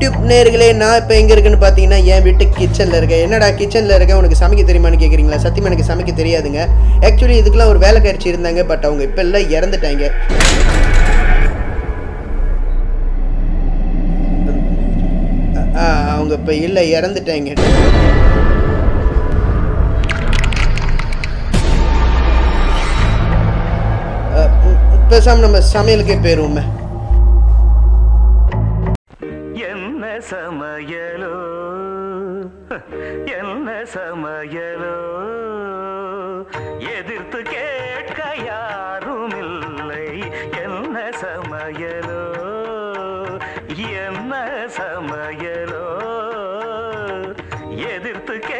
YouTube நேர்களே நான் இப்போ எங்கே இருக்குன்னு பார்த்தீங்கன்னா என் வீட்டு கிச்சனில் இருக்கேன் என்னடா கிச்சனில் இருக்கேன் உனக்கு சமைக்க தெரியுமான்னு கேட்குறீங்களா சத்தியமாக எனக்கு சமைக்க தெரியாதுங்க ஆக்சுவலி இதுக்கெல்லாம் ஒரு வேலை கழிச்சு இருந்தாங்க பட் அவங்க இப்போ எல்லாம் இறந்துட்டாங்க ஆ, அவங்க இப்போ இல்லை இறந்துட்டாங்க ஆ, பேசாம நம்ம சமையலுக்கே போயிருவோமே என்ன சமையலோ என்ன சமையலோ எதிர்த்து கேட்க யாரும் இல்லை என்ன சமையலோ என்ன சமையலோ எதிர்த்து